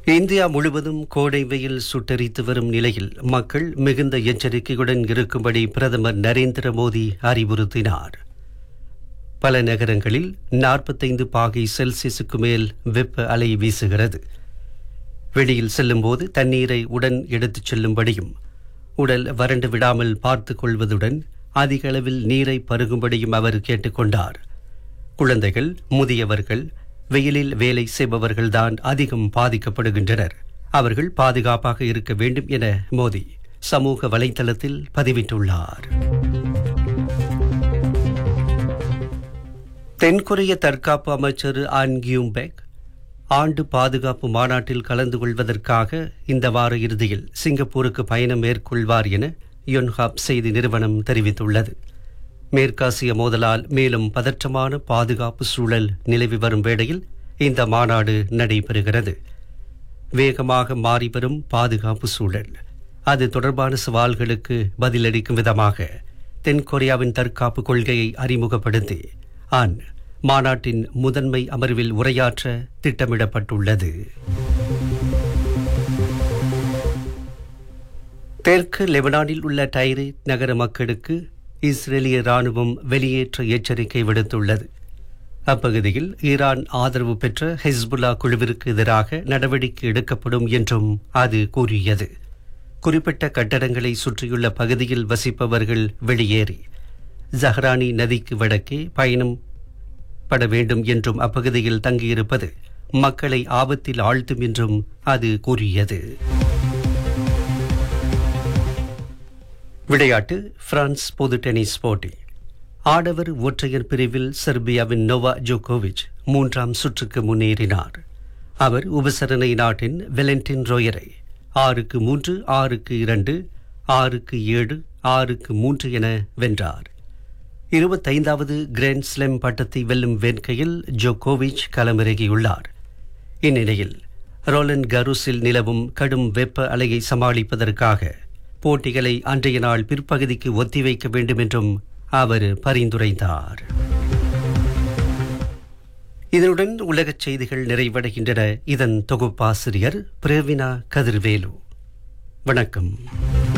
India முழுவதும் கோடை வெயில் சுட்டரித்து வரும் நிலையில் மக்கள் மிகுந்த எச்சரிக்கையுடன் இருக்கும்படி பிரதமர் நரேந்திர மோடி அறிவுறுத்தினார் பல நகரங்களில் நாற்பத்தைந்து பாகை செல்சியஸுக்கு மேல் வெப்ப அலை வீசுகிறது வெளியில் செல்லும்போது தண்ணீரை உடன் எடுத்துச் செல்லும்படியும் உடல் வறண்டு விடாமல் பார்த்துக் கொள்வதுடன் அதிக அளவில் நீரை பருகும்படியும் அவர் கேட்டுக்கொண்டார் குழந்தைகள் முதியவர்கள் வெயிலில் வேலை செய்பவர்கள்தான் அதிகம் பாதிக்கப்படுகின்றனர் அவர்கள் பாதுகாப்பாக இருக்க வேண்டும் என மோடி சமூக வலைதளத்தில் பதிவிட்டுள்ளார் தென்கொரிய தற்காப்பு அமைச்சர் ஆன் கியூம்பெக் ஆண்டு பாதுகாப்பு மாநாட்டில் கலந்து கொள்வதற்காக இந்த வார இறுதியில் சிங்கப்பூருக்கு பயணம் மேற்கொள்வார் என யுன்ஹாப் செய்தி நிறுவனம் தெரிவித்துள்ளது மேற்காசிய மோதலால் மேலும் பதற்றமான பாதுகாப்பு சூழல் நிலவி வரும் வேளையில் இந்த மாநாடு நடைபெறுகிறது வேகமாக மாறிவரும் பாதுகாப்பு சூழல் அது தொடர்பான சவால்களுக்கு பதிலளிக்கும் விதமாக தென்கொரியாவின் தற்காப்பு கொள்கையை அறிமுகப்படுத்தி ஆன் மாநாட்டின் முதன்மை அமர்வில் உரையாற்ற திட்டமிடப்பட்டுள்ளது தெற்கு லெபனானில் உள்ள டைரி நகர மக்களுக்கு இஸ்ரேலிய ராணுவம் வெளியேற்ற எச்சரிக்கை விடுத்துள்ளது அப்பகுதியில் ஈரான் ஆதரவு பெற்ற ஹிஸ்புல்லா குழுவிற்கு எதிராக நடவடிக்கை எடுக்கப்படும் என்றும் அது கூறியது குறிப்பிட்ட கட்டடங்களை சுற்றியுள்ள பகுதியில் வசிப்பவர்கள் வெளியேறி ஜஹ்ரானி நதிக்கு வடக்கே பயணம் பட வேண்டும் என்றும் அப்பகுதியில் தங்கியிருப்பது மக்களை ஆபத்தில் ஆழ்த்தும் என்றும் அது கூறியது விளையாட்டு பிரான்ஸ் பொது டென்னிஸ் போட்டி ஆடவர் ஒற்றையர் பிரிவில் செர்பியாவின் நோவா ஜோகோவிச் மூன்றாம் சுற்றுக்கு முன்னேறினார் அவர் உபசரணை நாட்டின் வெலண்டின் ரோயரை ஆறுக்கு மூன்று ஆறுக்கு இரண்டு ஆறுக்கு ஏழு ஆறுக்கு மூன்று என வென்றார் இருபத்தைந்தாவது கிராண்ட் ஸ்லாம் பட்டத்தை வெல்லும் வேட்கையில் ஜோகோவிச் களமிறங்கியுள்ளார் இந்நிலையில் ரோலன் கருஸில் நிலவும் கடும் வெப்ப அலையை சமாளிப்பதற்காக போட்டிகளை அன்றைய நாள் பிற்பகுதிக்கு ஒத்திவைக்க வேண்டும் என்றும் அவர் பரிந்துரைத்தார் இதனுடன் உலகச் செய்திகள் நிறைவடைகின்றன இதன் தொகுப்பாசிரியர் பிரேவினா கதிர்வேலு வணக்கம்